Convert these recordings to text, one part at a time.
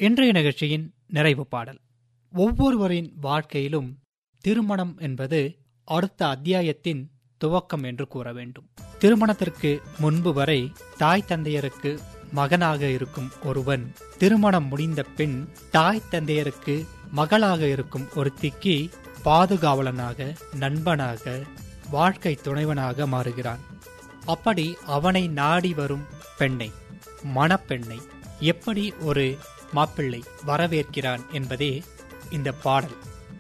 இன்றைய நிகழ்ச்சியின் நிறைவு பாடல் ஒவ்வொருவரின் வாழ்க்கையிலும் திருமணம் என்பது அடுத்த அத்தியாயத்தின் துவக்கம் என்று கூற வேண்டும் திருமணத்திற்கு முன்பு வரை தாய் தந்தையருக்கு மகனாக இருக்கும் ஒருவன் திருமணம் முடிந்த பின் தாய் தந்தையருக்கு மகளாக இருக்கும் ஒருத்திக்கு பாதுகாவலனாக நண்பனாக வாழ்க்கை துணைவனாக மாறுகிறான் அப்படி அவனை நாடி வரும் பெண்ணை மணப்பெண்ணை எப்படி ஒரு மாப்பிள்ளை வரவேற்கிறான் என்பதே இந்த பாடல்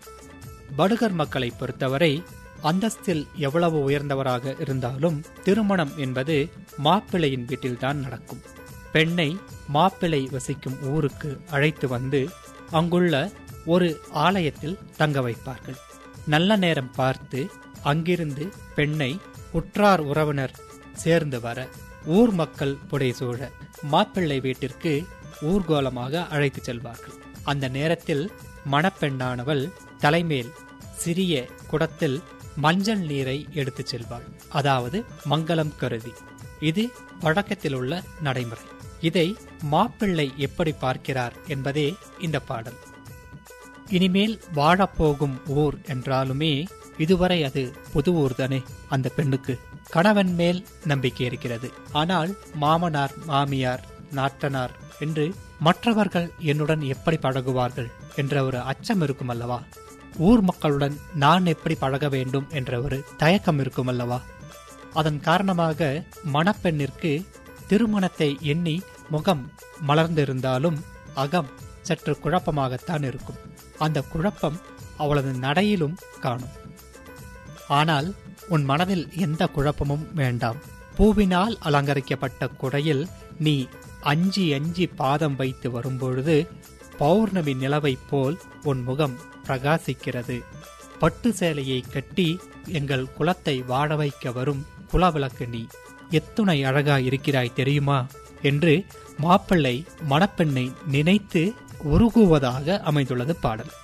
படுகர் மக்களை பொறுத்தவரை அந்தஸ்தில் எவ்வளவு உயர்ந்தவராக இருந்தாலும் திருமணம் என்பது மாப்பிள்ளையின் வீட்டில்தான் நடக்கும் பெண்ணை மாப்பிள்ளை வசிக்கும் ஊருக்கு அழைத்து வந்து அங்குள்ள ஒரு ஆலயத்தில் தங்க வைப்பார்கள் நல்ல நேரம் பார்த்து அங்கிருந்து பெண்ணை உற்றார் உறவினர் சேர்ந்து வர ஊர் மக்கள் புடைசூழ மாப்பிள்ளை வீட்டிற்கு ஊர்கோலமாக அழைத்து செல்வார்கள் அந்த நேரத்தில் மணப்பெண்ணானவள் தலைமேல் சிறிய குடத்தில் மஞ்சள் நீரை எடுத்துச் செல்வாள் அதாவது மங்களம் கருதி இது வழக்கத்தில் உள்ள நடைமுறை இதை மாப்பிள்ளை எப்படி பார்க்கிறார் என்பதே இந்த பாடல் இனிமேல் வாழப்போகும் ஊர் என்றாலுமே இதுவரை அது புது ஊர் தானே அந்த பெண்ணுக்கு கணவன் மேல் நம்பிக்கை இருக்கிறது ஆனால் மாமனார் மாமியார் நாட்டனார் என்று மற்றவர்கள் என்னுடன் எப்படி பழகுவார்கள் என்ற ஒரு அச்சம் இருக்கும் அல்லவா ஊர் மக்களுடன் நான் எப்படி பழக வேண்டும் என்ற ஒரு தயக்கம் இருக்கும் அல்லவா அதன் காரணமாக மணப்பெண்ணிற்கு திருமணத்தை எண்ணி முகம் மலர்ந்திருந்தாலும் அகம் சற்று குழப்பமாகத்தான் இருக்கும் அந்த குழப்பம் அவளது நடையிலும் காணும் ஆனால் உன் மனதில் எந்த குழப்பமும் வேண்டாம் பூவினால் அலங்கரிக்கப்பட்ட குடையில் நீ அஞ்சி அஞ்சி பாதம் வைத்து வரும்பொழுது பௌர்ணமி நிலவைப் போல் உன் முகம் பிரகாசிக்கிறது பட்டு சேலையை கட்டி எங்கள் குலத்தை வாழ வைக்க வரும் குலவிளக்கு நீ எத்துணை அழகா இருக்கிறாய் தெரியுமா என்று மாப்பிள்ளை மணப்பெண்ணை நினைத்து உருகுவதாக அமைந்துள்ளது பாடல்